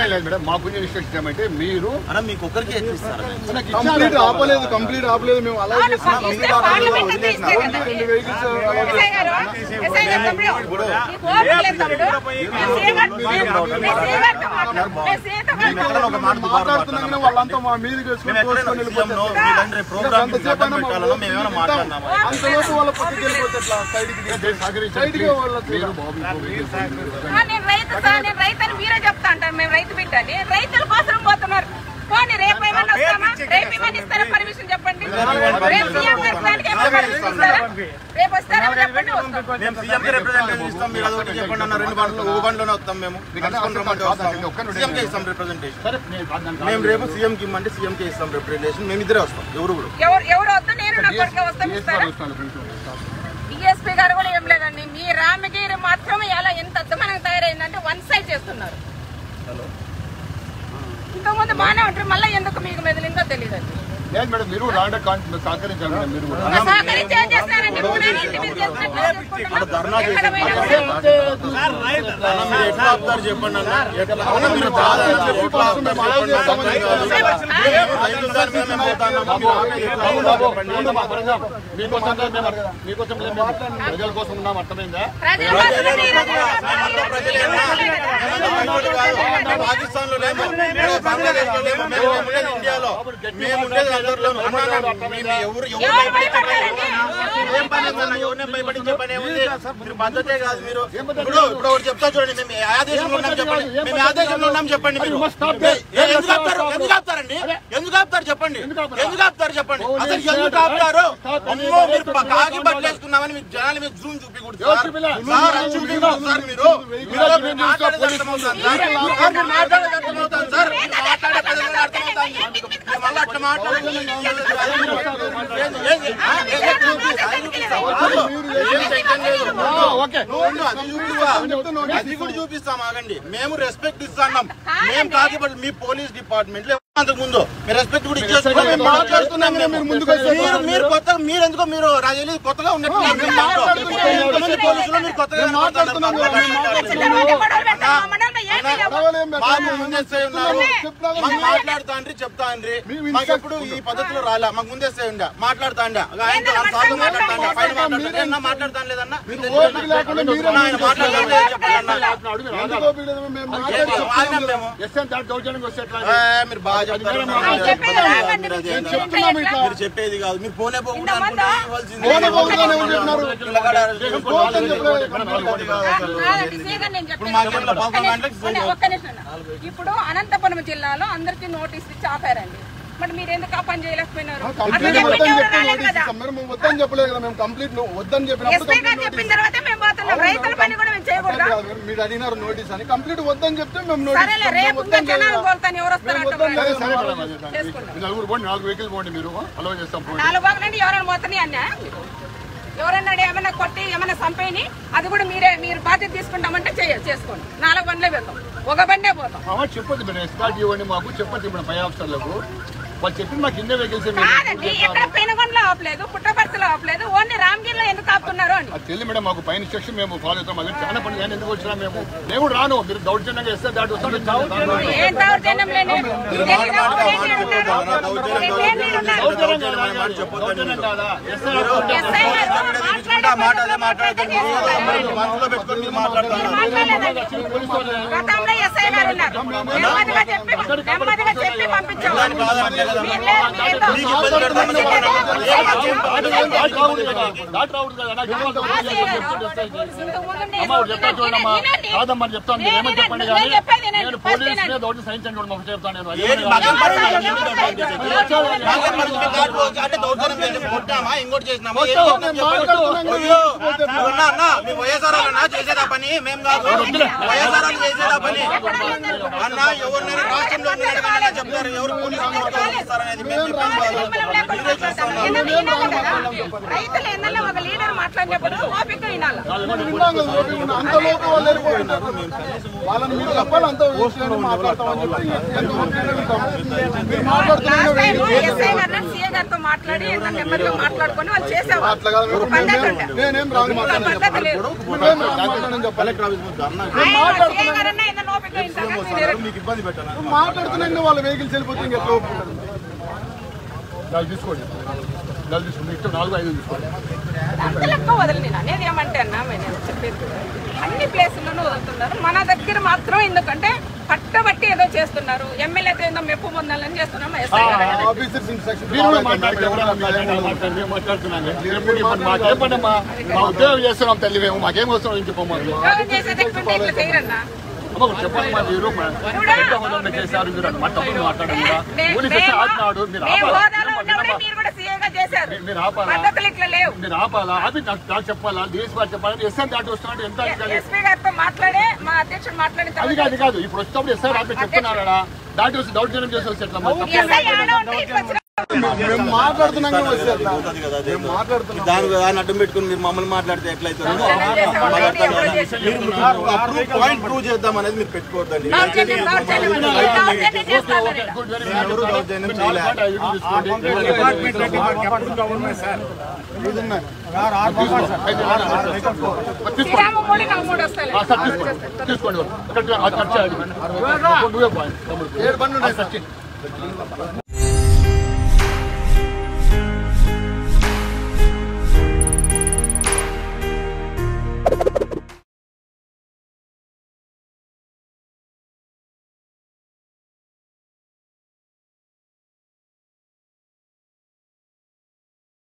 అట్లా లేదు మేడం మాకు ఇన్స్ట్రక్షన్ ఏమంటే మీరు అన్న మీకు ఒక్కరికే ఇస్తారు మనకి కంప్లీట్ ఇచ్చారు. ఆపలేదు కంప్లీట్ ఆపలేదు మేము అలా చేసినాం కంప్లీట్ ఆపలేదు వదిలేసినాం ఓన్లీ రెండు వెహికల్స్ అలా ఎస్ఐ గారు, ఎస్ఐ గారు తమ్ముడు, నీకు ఓపిక లేదు తమ్ముడు. మేము సేవ- మేము- మేము సేవతో మాట్లాడు- మేము సేవతో మాట్లాడు. ఒక మాట దుబారా మాట్లాడుతున్నాగానే వాళ్ళంతా మా మీదకి వేసుకొని మేము తోసుకొని ఎక్కడైనా సీఎంలో వెళ్ళిపోతారు వీళ్ళందరి ప్రోగ్రామ్ అంతసేపు అయినా మా పెట్టాలనో మేము ఏమైనా మాట్లాడినామా అంతలోపు వాళ్ళ పక్కకి వెళ్ళిపోతే ఎట్లా సైడ్కి దయచేసి సహకరించండి. సైడ్గా వాళ్ళ మీరు బాబు బాబు ఆ, నేను రైతు సార్ నేను రైతు అని మీరే చెప్తా అంటారు మేము రైతు బిడ్డని రైతుల కోసం పోతున్నారు పోనీ రేపు ఏమన్నా వస్తామా రేపు ఏమన్నా ఇస్తారా పర్మిషన్ చెప్పండి రేపు సీఎం గారి ప్లాన్కి ఏమన్నా పర్మిషన్ ఇస్తారా రేపు వస్తారా చెప్పండి వస్తాం మేము సీఎం కి రిప్రజెంటేషన్ ఇస్తాం మీరు అదొకటి చెప్పండి అన్న రెండు బండ్లు ఒక బండ్లోనే వస్తాం మేము కలుసుకొని రమ్మంటే వస్తాం సీఎం కి ఇస్తాం రిప్రజెంటేషన్ సరే నేను దాన్ని మేము రేపు సీఎం కి ఇమ్మంటే సీఎం కి ఇస్తాం రిప్రజెంటేషన్ మేము ఇద్దరే వస్తాం ఎవరు కూడా ఎవరు ఎవరు వద్దు నేను నా కొడుకు వస్తాం DSP ఇస్తారా గారు వస్తున్నారు కొంచెం. డిఎస్పీ గారు కూడా ఏం లేదండి మీ రామగిరి మాత్రం ఎలా ఎంత అర్థమనంగా తయారైందంటే వన్ సైడ్ చేస్తున్నారు ఇంతకుముందు బాగానే ఉంటారు మళ్ళీ ఎందుకు మీకు మెదిలిందో తెలియదండి లేదు మేడం మీరు రాండ సహకరించాలి మేడం మీరు కూడా సహకరించి ఏం చేస్తారండి మూడేళ్ళ మీరు చేస్తున్నట్లు ధర్నా ఎక్కడ పోయినా అన్న మీరు ఎట్లా ఆపుతారు చెప్పండి అన్న ఎట్లా అన్న మీరు బాధ మీరు ఎట్లా ఆపుతారు చెప్పండి అన్న. కాదు. మేము రైతుల దాని మీద మేము పోతాన్నాము. మీరు ఆపేది ఎట్లా ఆపుతారు చెప్పండి. మీకోసం లేదు మేము అడగ- మీకోసం లేదు మేము ప్రజల కోసం ఉన్నాం అర్థమైందా ప్రజల కోసం మీరు మేమంతా ప్రజలేనా? మేమంతా బయటోళ్ళు కాదు. పాకిస్తాన్ లో లేము మేము బంగ్లాదేశ్ లో లేము మేము మేము ఉండేది ఇండియాలో మేము ఉండేది అందరిలోనూ అన్న, అన్న, మేము ఎవరు ఎవరు ఎవరు భయపడించే పని భయపడతారండి? ఏముంది? ఏం పని ఉందన్న? ఎవరిని భయపడించే పని ఏముంది మీరు పద్ధతే కాదు మీరు ఇప్పుడు ఇప్పుడు ఒకటి చెప్తా చూడండి మేము ఏ దేశంలో ఉన్నాం చెప్పండి మేము ఏ దేశంలో ఉన్నాం చెప్పండి మీరు ఏ- ఎందుకు ఆపుతారు ఎందుకు ఆపుతారండి ఎందుకు ఆపుతారు చెప్పండి ఎందుకు ఆపుతారు చెప్పండి అసలు ఎందుకు ఆపుతారు అమ్మో మీరు ప- కాకి బట్టలు వేసుకున్నామని మీరు జనాల మీద జూమ్ చూపించకూడదు సార్ సార్ అది చూపించకూడదు సార్ మీరు మీరు మీరు మాట్లాడేది అర్థమవుతుంది సార్ సార్, మీరు మాట్లాడేది అర్థమవుతుంది సార్ మీరు మాట్లాడే పదవి అర్థమవుతుంది మీరు మళ్ళీ అట్లా మాట్లాడండి ఏది- ఏది? ఆ, ఏది? అది చూపిస్తా. ఏం టెన్షన్ లేదు. ఓకే ఉండు, అది చూపిస్తా. అది కూడా చూపిస్తాం ఆగండి మేము రెస్పెక్ట్ ఇస్తున్నాం మేము కాకపోతే మీ పోలీస్ డిపార్ట్మెంట్ లో అంతకు ముందు మీరు రెస్పెక్ట్ కూడా ఇచ్చేస్తున్నాం మేము మాట్లాడుతున్నాం మేము మీరు ముందుకు వస్తే మీరు మీరు కొత్త మీరు ఎందుకో మీరు నాకు తెలియదు కొత్తగా ఉన్నట్టు ఎంతమంది పోలీసులు మీరు కొత్తగా మాట్లాడుతున్నాం కదా, మేము మాట్లాడుతున్నాం. గొడవలు పెట్టాం. మా మండలంలో ఏమీ లేవు. గొడవలేం మాకు పెట్టలేదు. ముందేస్తే ఉన్నారు చెప్తున్నాను. మాకు మాట్లాడుతా అండ్రి చెప్తా అండ్రి మాకు ఎప్పుడు ఈ పద్ధతిలో రాలే మాకు ముందేస్తే ఉండే మాట్లాడుతా అండి ఆయన సార్లు మాట్లాడుతా అండి పైన మాట్లాడుతా ఏమన్నా మాట్లాడుతాను లేదన్నా ఓపిక లేకుండా మీరే ఆయన మాట్లాడతాను లేదు చెప్పండి ఎందుకు ఓపిక లేదు? మేము మాట్లాడి ఆగినాం మేము ఎస్ఎన్ దాటి దౌర్జన్యంగా వస్తే ఎట్లా ఏ, మీరు బాగా చెప్తారు ఆయన చెప్పేది రాకండి. మీరు అదే మీరు అన్నారు. చెప్తున్నాం ఇట్లా. మీరు చెప్పేది కాదు మీరు పోనే పోకుండా ఇంతమంది అనుకుంటే ఇవ్వాల్సింది. పోనే పోకుండా ఎవరు చెప్పినారు? పిల్లగాడు అరెస్ట్ పోతని చెప్పలేదు. అది కాదు అసలు. కాదండి, సీగా నేను చెప్పేది మాకు ఏమన్నా ఒక్క పదకొండు నిమిషం, గంటలకు ఫోన్ ఒక్క నిమిషం అన్న. ఇప్పుడు అనంతపురం జిల్లాలో అందరికి నోటీస్ ఇచ్చి ఆపారండి మరి మీరు ఎందుకు ఆ పని చేయలేకపోయినారు అట్లా కంప్లీట్ చెప్పి వద్దని ఎవరు చెప్పి రాలేదు నోటీస్ కదా ఇస్తాం. మీరు మేము వద్దని చెప్పలేదు కదా మేము కంప్లీట్ నువ్వు వద్దని చెప్పినప్పుడు ఎస్పీ గారు కంప్లీట్ చెప్పిన నోటీస్ తర్వాత మేము పోతున్నాం రైతుల పని కూడా మేము చేయకూడదా కాదు, మీరు- మీరు అడిగినారు నోటీస్ అని కంప్లీట్ వద్దని చెప్తే మేము నోటీస్ సరేలే ఇస్తాం. రేపు మేము ఇంకా వద్దని జనాలు చెప్పలేదు. కోల్తాను ఎవరు వస్తారు మేము వద్దని అంటున్నారు. సరే మేడం అది దానికి. చేసుకుందాం. మీరు నలుగురు పోండి నాలుగు వెహికల్ పోండి మీరు అలౌ చేస్తాం పోండి నాలుగు భాగం నుండి ఎవరైనా పోతుంది అన్న ఎవరన్నా ఏమైనా కొట్టి ఏమైనా చంపేని అది కూడా మీరే మీరు బాధ్యత తీసుకుంటామంటే చేయ చేసుకోండి నాలుగు బండ్లే వెళ్తాం ఒక బండే పోతాం ఆ, చెప్పొద్దు మీరు ఎస్కాట్ ఇవ్వండి మాకు చెప్పొద్దు ఇప్పుడు పై ఆఫీసర్లకు వాళ్ళు చెప్పింది మాకు కింద వెహికల్స్ కాదండి ఎక్కడ పెనుగొండలో ఆపలేదు పుట్టపర్తిలో ఆపలేదు ఓన్లీ రామగిరిలో ఎందుకు ఆపుతున్నారు అని అది తెలియదు మేడం మాకు పైన ఇన్స్ట్రక్షన్ మేము ఫాలో అవుతాం అది చాలా పని కానీ ఎందుకు వచ్చినా మేము మేము కూడా రాను మీరు దౌర్జన్యంగా ఇస్తే దాటి వస్తాం ఏం దౌర్జన్యం లేని ఇది తెలీదా? రెండేళ్ళు ఉన్నారు. రెండేళ్ళు ఉన్నారు. దౌర్జన్యం కాదా? దౌర్జన్యం కాదా ఎస్ఐ ఎస్ఐ గారు ఆ మాట అదే మాట్లాడకండి మీరు మనసులో పెట్టుకొని మీరు మాట్లాడుతున్నారు మాట్లాడలేదండి. గతంలో ఎస్ఐ గారు ఉన్నారు నెమ్మదిగా చెప్పి నెమ్మదిగా చెప్పి పంపించాము దాని బాధ అంతే కదా మీరు లేదు, మీరేందో. మీకు ఇబ్బంది పెడతామని చెప్పండి. ఏం మాట్లాడుతున్నారు? దాటి రావద్దు కదా దాటి రావద్దు కదా నాకు ఏమో దౌర్జన్యం చేసి చెప్తుంటే ఎస్ఐకి. ఇంతకు ముందు నేను- అమ్మ ఒకటి చెప్తాను చూడమ్మా వినండి. కాదమ్మని చెప్తాను మీరు ఏమని చెప్పండి నేను కానీ చెప్పేది వినండి. నేను ఫస్ట్ పోలీస్ వినండి. మీద ఒకటి సహించండి కూడా మాకు చెప్తాను నేను ఏది మగం పరువు నాకు ఎందుకు అడ్వాంటేజ్ అయితే? మగం పరువు మీద కాదు పోవచ్చు. అంటే దౌర్జన్యం చేసి కొట్టామా ఇంకోటి చేసినామా ఏం చేసినాం చెప్పండి. అయ్యో అన్నా అన్నా మీ వైఎస్ఆర్ అన్నా చేసేదా పని మేం కాదు వైఎస్ఆర్ వాళ్ళు చేసేదా పని అన్న ఎవరినైనా రాష్ట్రంలో ఉన్నాడు కానీ అలా చెప్తారు ఎవరు పోలీసు వాళ్ళు ఇస్తారనేది మేము చెప్పాం కాదు. మిమ్మల్ని లేకుండా మాట్లాడతాను. ఎన్నెన్న వినాలి కదా? రైతులు ఎన్నెన్న ఒక లీడర్ మాట్లాడినప్పుడు ఓపిక వినాలి విన్నాం కదా ఓపిక ఉన్నా. అంత లోపు వాళ్ళు వెళ్ళిపోతున్నారు వాళ్ళని మీరు చెప్పాలి అంత విషయాన్ని మాట్లాడతామని చెప్పి ఎంత ఓపిక వింటాం. మీరు మాట్లాడుతున్నారు last time SI garu CA గారితో మాట్లాడి ఎంత నెమ్మదిగా మాట్లాడుకొని వాళ్ళు చేసేవాళ్ళు అట్లా కాదు ఒక పద్ధతి ఉండే. నేనేం రాంగ్ ఒక మాట్లాడాను పద్ధతి లేదు నువ్వేం రాంగ్ మాట్లాడని చెప్పాలి ఆయన సీఏ గారన్నా ఏదైనా ఓపిక వింటారా? మీరు మీకు ఇబ్బంది పెట్టాను నువ్వు మాట్లాడుతున్నా వాళ్ళ వెహికల్స్ వెళ్ళిపోతే ఇంకెట్లా ఒప్పుకుంటారు నాలుగు తీసుకోండి నాలుగు తీసుకోండి ఇష్టం నాలుగు ఐదు తీసుకోండి అంత లెక్క వదలి నేను అనేది ఏమంటే అన్నా నేను చెప్పేది అన్ని ప్లేసుల్లోనూ వదులుతున్నారు మన దగ్గర మాత్రం ఎందుకంటే పట్టబట్టి ఏదో చేస్తున్నారు ఎమ్మెల్యేతో ఏదో మెప్పు పొందాలని చేస్తున్నాం ఎస్ఐ గారు అనేది. ఆఫీసర్స్ ఇన్స్ట్రక్షన్ మీరు కూడా మాట్లాడితే ఎవరైనా మాట్లాడి మేము మాట్లాడుతున్నాం మీరు ఎప్పుడు ఇప్పుడు మాకేం పని అమ్మా మా ఉద్యోగం చేస్తున్నాం తల్లి మేము మాకేం వస్తున్నాం ఇంక పోమాలి ఉద్యోగం చేసేది ఎక్కువ ఇట్లా చేయరన్నా అమ్మ చెప్పండి మా మీరు మా ఎంత హోదాలో చేశారు మీరు మా తప్పులు మాట్లాడండి కూడా పోలీసు వచ్చి ఆపినాడు మీరు మేము ఆపాలా హోదాలో ఉన్నప్పుడే మీరు కూడా సీఏగా చేశారు మీరు ఆపాలా పద్ధతులు ఇట్లా లేవు మీరు ఆపాలా ఆపి నాకు నాకు చెప్పాలా దేశ్ వారు చెప్పాలా ఎస్ఐ దాటి వస్తున్నాడు ఎంత అధికారి ఎస్పీ గారితో మాట్లాడే మా అధ్యక్షుడు మాట్లాడిన అది తర్వాత కాదు కాదు ఇప్పుడు వచ్చినప్పుడు ఎస్ఐ రాపి చెప్తున్నారా దాటి వచ్చి దౌర్జన్యం చేసి వచ్చి ఎట్లా మరి తప్పు ఎస్ఐ ఆడ ఉంటే ఇట్లా వచ్చిన మేము మాట్లాడుతున్నాం కదా వచ్చేద్దాం. అవుతుంది కదా అదే. మేము మాట్లాడుతున్నాం దాని దాన్ని అడ్డం పెట్టుకుని మీరు మమ్మల్ని మాట్లాడితే ఎట్లయితే దౌర్జన్యం పాయింట్ ప్రూవ్ చేద్దాం అనేది మీరు పెట్టుకోవద్దండి దౌర్జన్యం దౌర్జన్యం చేస్తాను నేను. గుడ్ వెరీ మేము ఎవరు దౌర్జన్యం చేయలే. తీసుకోండి శ్రీరామ మూడు నాకు మూడు వస్తాయి తీసుకోండి కట్ చేయాలి నువ్వే పాయింట్ ఏడు బండ్లు ఉన్నాయి సార్